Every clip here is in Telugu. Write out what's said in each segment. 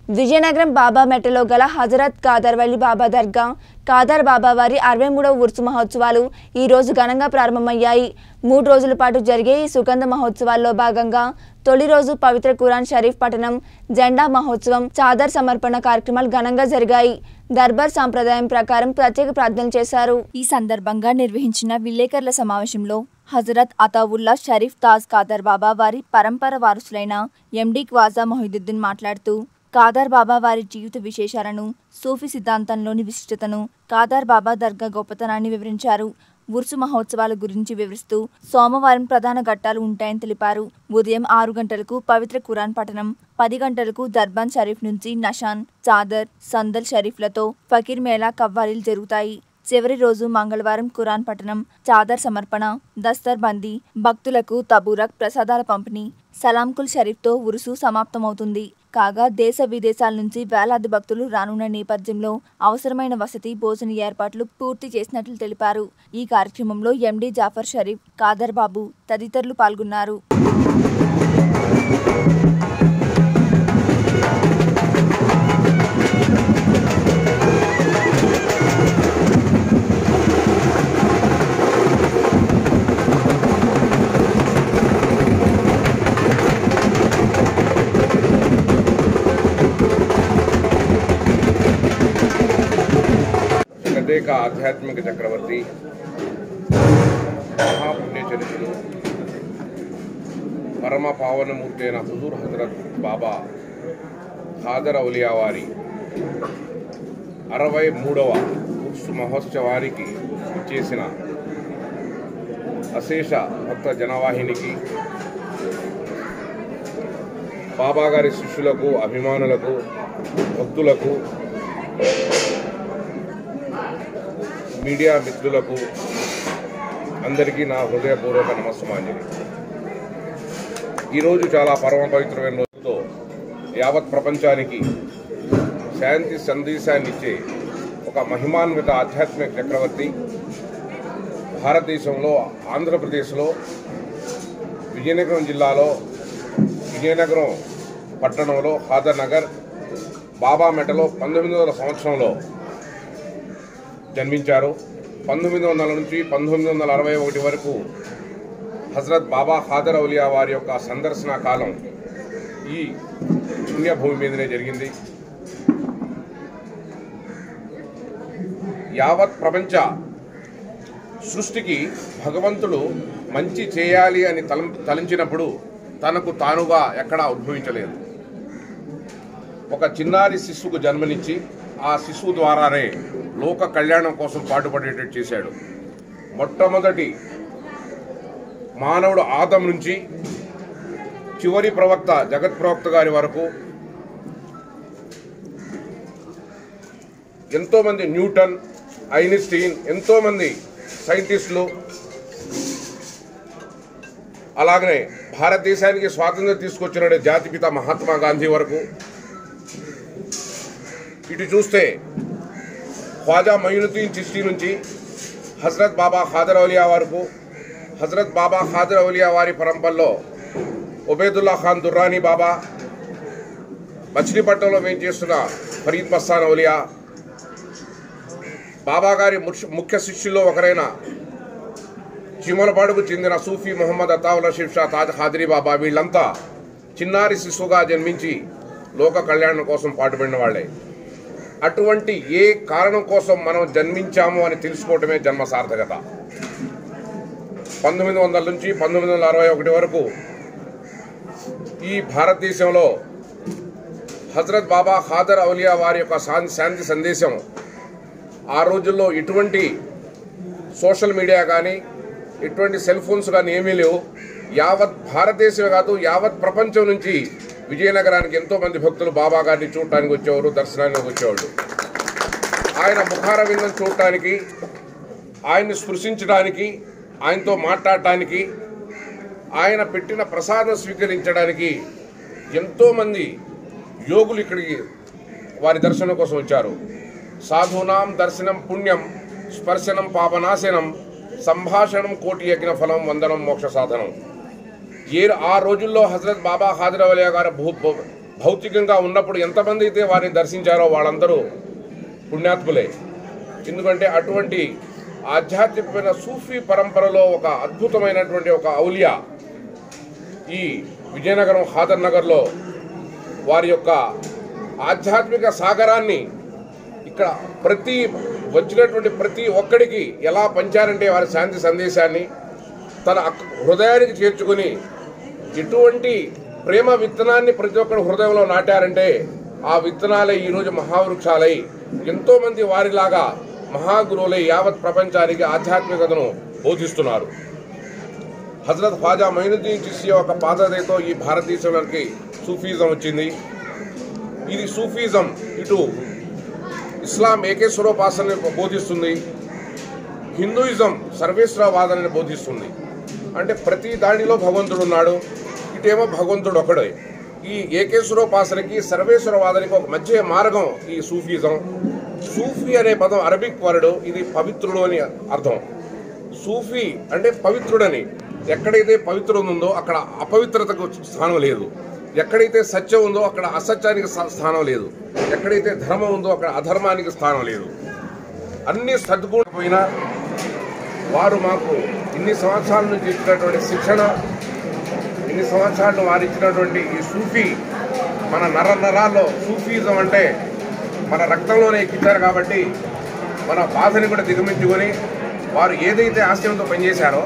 విజయనగరం బాబా మెట్టలో గల హజరత్ కాదర్ వలి బాబా దర్గా కాదర్ బాబా వారి అరవై మూడవ ఉర్సు మహోత్సవాలు ఈ రోజు ఘనంగా ప్రారంభమయ్యాయి మూడు రోజుల పాటు జరిగే ఈ సుగంధ మహోత్సవాల్లో భాగంగా తొలి రోజు పవిత్ర ఖురాన్ షరీఫ్ పఠనం జెండా మహోత్సవం చాదర్ సమర్పణ కార్యక్రమాలు ఘనంగా జరిగాయి దర్బార్ సాంప్రదాయం ప్రకారం ప్రత్యేక ప్రార్థనలు చేశారు ఈ సందర్భంగా నిర్వహించిన విలేకరుల సమావేశంలో హజరత్ అతావుల్లా షరీఫ్ తాజ్ ఖాదర్ బాబా వారి పరంపర వారసులైన ఎండి క్వాజా మొహిదుద్దీన్ మాట్లాడుతూ కాదర్ బాబా వారి జీవిత విశేషాలను సూఫీ సిద్ధాంతంలోని విశిష్టతను కాదర్ బాబా దర్గా గొప్పతనాన్ని వివరించారు ఉర్సు మహోత్సవాల గురించి వివరిస్తూ సోమవారం ప్రధాన ఘట్టాలు ఉంటాయని తెలిపారు ఉదయం ఆరు గంటలకు పవిత్ర ఖురాన్ పఠనం పది గంటలకు దర్బాన్ షరీఫ్ నుంచి నషాన్ చాదర్ సందల్ షరీఫ్లతో ఫకీర్ మేళా కవ్వాలీలు జరుగుతాయి చివరి రోజు మంగళవారం ఖురాన్ పఠనం చాదర్ సమర్పణ దస్తర్ బందీ భక్తులకు తబూరక్ ప్రసాదాల పంపిణీ సలాంకుల్ షరీఫ్తో ఉరుసు సమాప్తమవుతుంది కాగా దేశ విదేశాల నుంచి వేలాది భక్తులు రానున్న నేపథ్యంలో అవసరమైన వసతి భోజన ఏర్పాట్లు పూర్తి చేసినట్లు తెలిపారు ఈ కార్యక్రమంలో ఎండి జాఫర్ షరీఫ్ కాదర్ బాబు తదితరులు పాల్గొన్నారు గదేక ఆధ్యాత్మిక చక్రవర్తి మహాపుణ్యచరితులు పరమ పావనమూర్తి అయిన హుజూర్ హజరత్ బాబా ఖాదర్ ఔలియా వారి అరవై మూడవ ఉర్సు మహోత్సవానికి చేసిన అశేష భక్త జనవాహినికి బాబా గారి శిష్యులకు అభిమానులకు భక్తులకు మీడియా మిత్రులకు అందరికీ నా హృదయపూర్వక నమస్సుమాంజలి ఈరోజు చాలా పరమ పవిత్రమైన రోజుతో యావత్ ప్రపంచానికి శాంతి సందేశాన్ని ఇచ్చే ఒక మహిమాన్విత ఆధ్యాత్మిక చక్రవర్తి భారతదేశంలో ఆంధ్రప్రదేశ్లో విజయనగరం జిల్లాలో విజయనగరం పట్టణంలో హాదర్ నగర్ బాబా మెటలో పంతొమ్మిది వందల సంవత్సరంలో జన్మించారు పంతొమ్మిది వందల నుంచి పంతొమ్మిది వందల అరవై ఒకటి వరకు హజరత్ బాబా ఖాదర్ ఔలియా వారి యొక్క సందర్శన కాలం ఈ పుణ్యభూమి మీదనే జరిగింది యావత్ ప్రపంచ సృష్టికి భగవంతుడు మంచి చేయాలి అని తలం తలంచినప్పుడు తనకు తానుగా ఎక్కడా ఉద్భవించలేదు ఒక చిన్నారి శిశువుకు జన్మనిచ్చి ఆ శిశువు ద్వారానే లోక కళ్యాణం కోసం పాటుపడేటట్టు చేశాడు మొట్టమొదటి మానవుడు ఆదం నుంచి చివరి ప్రవక్త జగత్ ప్రవక్త గారి వరకు ఎంతోమంది న్యూటన్ ఐన్స్టీన్ ఎంతోమంది సైంటిస్టులు అలాగనే భారతదేశానికి స్వాతంత్రం తీసుకొచ్చిన జాతిపిత మహాత్మా గాంధీ వరకు ఇటు చూస్తే ఖ్వాజా మయూనుద్దీన్ చిష్టి నుంచి హజరత్ బాబా ఖాదర్ ఔలియా వరకు హజరత్ బాబా ఖాదర్ ఔలియా వారి పరంపరలో ఉబేదుల్లా ఖాన్ దుర్రానీ బాబా మచిలీపట్నంలో వేయించేస్తున్న ఫరీద్ మస్తాన్ ఔలియా బాబా గారి ముఖ్య- ముఖ్య శిష్యుల్లో ఒకరైన చిమలపాడుకు చెందిన సూఫీ మొహమ్మద్ అతావుల్లా షిఫ్ షా తాజ్ ఖాదరీ బాబా వీళ్ళంతా చిన్నారి శిశువుగా జన్మించి లోక కళ్యాణం కోసం పాటుపడిన వాళ్ళే అటువంటి ఏ కారణం కోసం మనం జన్మించాము అని తెలుసుకోవటమే జన్మ సార్థకత పంతొమ్మిది వందల నుంచి పంతొమ్మిది వందల అరవై ఒకటి వరకు ఈ భారతదేశంలో హజరత్ బాబా ఖాదర్ ఔలియా వారి యొక్క శాంతి శాంతి సందేశం ఆ రోజుల్లో ఇటువంటి సోషల్ మీడియా కానీ ఇటువంటి సెల్ ఫోన్స్ కానీ ఏమీ లేవు యావత్ భారతదేశమే కాదు యావత్ ప్రపంచం నుంచి విజయనగరానికి ఎంతో మంది భక్తులు బాబా గారిని చూడటానికి వచ్చేవారు దర్శనానికి వచ్చేవాళ్ళు ఆయన ముఖార విందం చూడటానికి ఆయన్ని స్పృశించడానికి ఆయనతో మాట్లాడటానికి ఆయన పెట్టిన ప్రసాదం స్వీకరించడానికి ఎంతోమంది యోగులు ఇక్కడికి వారి దర్శనం కోసం వచ్చారు సాధూనాం దర్శనం పుణ్యం స్పర్శనం పాపనాశనం సంభాషణం కోటి యజ్ఞ ఫలం వందనం మోక్ష సాధనం ఏ ఆ రోజుల్లో హజరత్ బాబా ఖాదర్ అవలియా గారు భూ భూ- భౌతికంగా ఉన్నప్పుడు ఎంతమంది అయితే వారిని దర్శించారో వాళ్ళందరూ పుణ్యాత్ములే ఎందుకంటే అటువంటి ఆధ్యాత్మికమైన సూఫీ పరంపరలో ఒక అద్భుతమైనటువంటి ఒక ఔలియా ఈ విజయనగరం హాదర్ నగర్లో వారి యొక్క ఆధ్యాత్మిక సాగరాన్ని ఇక్కడ ప్రతి వచ్చినటువంటి ప్రతి ఒక్కడికి ఎలా పంచారంటే వారి శాంతి సందేశాన్ని తన అక్- హృదయానికి చేర్చుకుని ఎటువంటి ప్రేమ విత్తనాన్ని ప్రతి ఒక్కరు హృదయంలో నాటారంటే ఆ విత్తనాలే ఈరోజు మహావృక్షాలై ఎంతోమంది వారిలాగా మహాగురువులై యావత్ ప్రపంచానికి ఆధ్యాత్మికతను బోధిస్తున్నారు హజరత్ ఖ్వాజా మైనుద్దీన్ చిస్సి యొక్క పాదదయతో ఈ భారతదేశంలోకి సూఫీజం వచ్చింది ఇది సూఫీజం ఇటు ఇస్లాం ఏకేశ్వరోపాసనని బోధిస్తుంది హిందూయిజం సర్వేశ్వరవాదాన్ని బోధిస్తుంది అంటే ప్రతి దానిలో భగవంతుడు ఉన్నాడు ఇటేమో భగవంతుడు ఒకడే ఈ ఏకేశ్వరోపాసనకి సర్వేశ్వరవాదానికి ఒక మధ్య మార్గం ఈ సూఫీజం సూఫీ అనే పదం అరబిక్ వర్డ్ ఇది పవిత్రుడు అని అర్థం సూఫీ అంటే పవిత్రుడని ఎక్కడైతే పవిత్రం ఉందో అక్కడ అపవిత్రతకు స్థానం లేదు ఎక్కడైతే సత్యం ఉందో అక్కడ అసత్యానికి స్థా- స్థానం లేదు ఎక్కడైతే ధర్మం ఉందో అక్కడ అధర్మానికి స్థానం లేదు అన్ని సర్దుకోకపోయినా వారు మాకు ఇన్ని సంవత్సరాల నుంచి ఇచ్చినటువంటి శిక్షణ ఇన్ని సంవత్సరాలు వారు ఇచ్చినటువంటి ఈ సూఫీ మన నర నరాల్లో సూఫీజం అంటే మన రక్తంలోనే ఎక్కించారు కాబట్టి మన బాధని కూడా దిగమించుకొని వారు ఏదైతే ఆశయంతో పనిచేశారో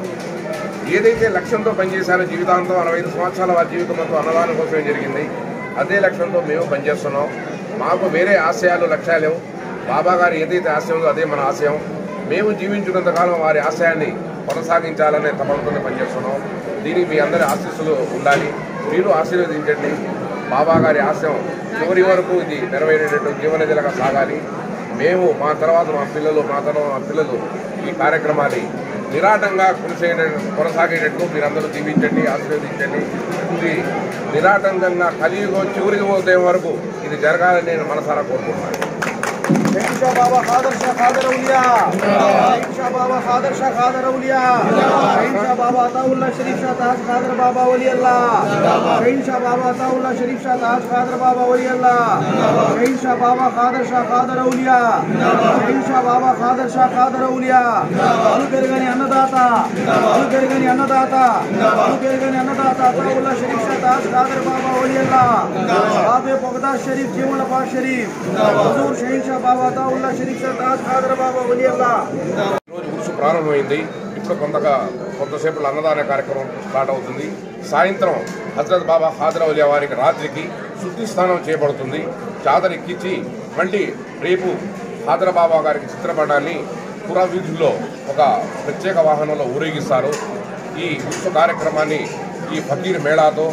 ఏదైతే లక్ష్యంతో పనిచేశారో జీవితాంతం అరవై ఐదు సంవత్సరాల వారి జీవితం మొత్తం అన్నదానం కోసమే జరిగింది అదే లక్ష్యంతో మేము పనిచేస్తున్నాం మాకు వేరే ఆశయాలు లక్ష్యాలు లేవు బాబా గారు ఏదైతే ఆశయం ఉందో అదే మన ఆశయం మేము జీవించినంతకాలం వారి ఆశయాన్ని కొనసాగించాలనే తపనతోనే పనిచేస్తున్నాం దీనికి మీ అందరి ఆశీస్సులు ఉండాలి మీరు ఆశీర్వదించండి బాబా గారి ఆశయం చివరి వరకు ఇది నెరవేరేటట్టు జీవనదిలాగా సాగాలి మేము మా తర్వాత మా పిల్లలు మా తర్వాత మా పిల్లలు ఈ కార్యక్రమాన్ని నిరాటంగా కొనసాగే కొనసాగేటట్టు మీరందరూ దీవించండి ఆశీర్వదించండి ఇది నిరాటంకంగా కలియుగం చివరికి పోతే వరకు ఇది జరగాలని నేను మనసారా కోరుకుంటున్నాను शहीनशाह बाबा खादर शाह खादर औलिया शहीनशाह बाबा खादर शाह खादर औलिया शहीनशाह बाबा अताउल्ला शरीफ शाह ताज खादर बाबा वली अल्लाह शहीनशाह बाबा अताउल्ला शरीफ शाह ताज खादर बाबा वली अल्लाह शहीनशाह बाबा खादर शाह खादर औलिया शहीनशाह बाबा खादर शाह खादर औलिया అలు పెరగని అన్నదాత అలు పెరగని అన్నదాత అలు పెరగని అన్నదాత అతాउल्ला शरीफ शाह ताज खादर बाबा वली अल्लाह बाबे बगदा शरीफ जीवनपाक शरीफ हुजूर शहीनशाह बाबा अताउल्ला शरीफ शाह ताज खादर बाबा वली अल्लाह రోజు ఉరుసు ప్రారంభమైంది ఇప్పుడు కొంతగా కొంతసేపు అన్నదాన కార్యక్రమం స్టార్ట్ అవుతుంది సాయంత్రం హజరత్ బాబా హాజరౌలియా వారికి రాత్రికి శుద్ధి స్నానం చేయబడుతుంది చాదర్ ఎక్కించి మళ్ళీ రేపు హాజర బాబా గారికి చిత్రపటాన్ని పురా వీధుల్లో ఒక ప్రత్యేక వాహనంలో ఊరేగిస్తారు ఈ ఉత్సవ కార్యక్రమాన్ని ఈ ఫకీర్ మేళాతో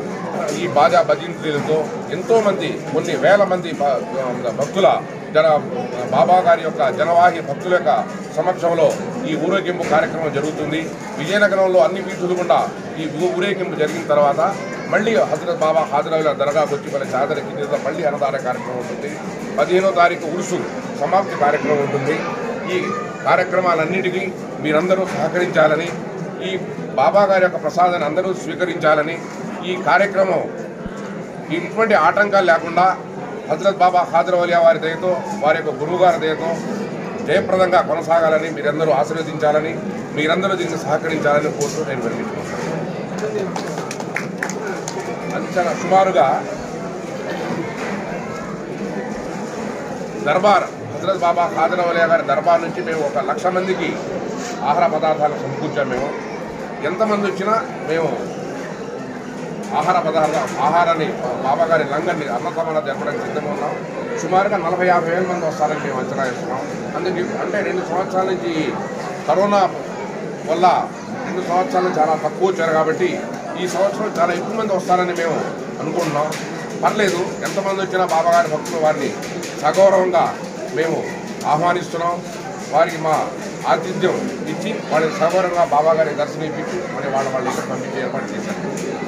ఈ బాజా భజంత్రీలతో ఎంతో మంది కొన్ని వేల మంది భ- భక్తుల జన బాబా గారి యొక్క జనవాహి భక్తుల యొక్క సమక్షంలో ఈ ఊరేగింపు కార్యక్రమం జరుగుతుంది విజయనగరంలో అన్ని వీధులు గుండా ఈ ఊ- ఊరేగింపు జరిగిన తర్వాత మళ్ళీ హజరత్ బాబా హాజరవుల దర్గాకు వచ్చి మన చాదర కింద మళ్ళీ అన్నదాన కార్యక్రమం ఉంటుంది పదిహేనో తారీఖు ఉరుసు సమాప్తి కార్యక్రమం ఉంటుంది ఈ కార్యక్రమాలన్నిటికీ మీరందరూ సహకరించాలని ఈ బాబా గారి యొక్క ప్రసాదాన్ని అందరూ స్వీకరించాలని ఈ కార్యక్రమం ఇటువంటి ఆటంకాలు లేకుండా హజరత్ బాబా ఖాదర్ వలియా వారి దయతో వారి యొక్క గురువు గారి దయతో జయప్రదంగా కొనసాగాలని మీరందరూ ఆశీర్వదించాలని మీరందరూ దీనికి సహకరించాలని కోరుతూ నేను వినిపించుకుంటాను అది చాలా సుమారుగా దర్బార్ హజరత్ బాబా ఖాదర్ వలియా గారి దర్బార్ నుంచి మేము ఒక లక్ష మందికి ఆహార పదార్థాలు సమకూర్చాము మేము ఎంతమంది వచ్చినా మేము ఆహార పదార్థ ఆహారాన్ని బాబా గారి లంగన్ని అన్నసమాన జరపడానికి సిద్ధంగా ఉన్నాం సుమారుగా నలభై యాభై వేల మంది వస్తారని మేము అంచనా వేస్తున్నాం అందుకే అంటే రెండు సంవత్సరాల నుంచి ఈ కరోనా వల్ల రెండు సంవత్సరాలు చాలా తక్కువ వచ్చారు కాబట్టి ఈ సంవత్సరం చాలా ఎక్కువ మంది వస్తారని మేము అనుకుంటున్నాం పర్లేదు ఎంతమంది వచ్చినా బాబా గారి భక్తులు వారిని సగౌరవంగా మేము ఆహ్వానిస్తున్నాం వారికి మా ఆతిథ్యం ఇచ్చి వాళ్ళని సగౌరవంగా బాబా గారి దర్శనం ఇప్పించి మరి వాళ్ళ వాళ్ళ ఇక్కడ పంపించే ఏర్పాటు చేశారు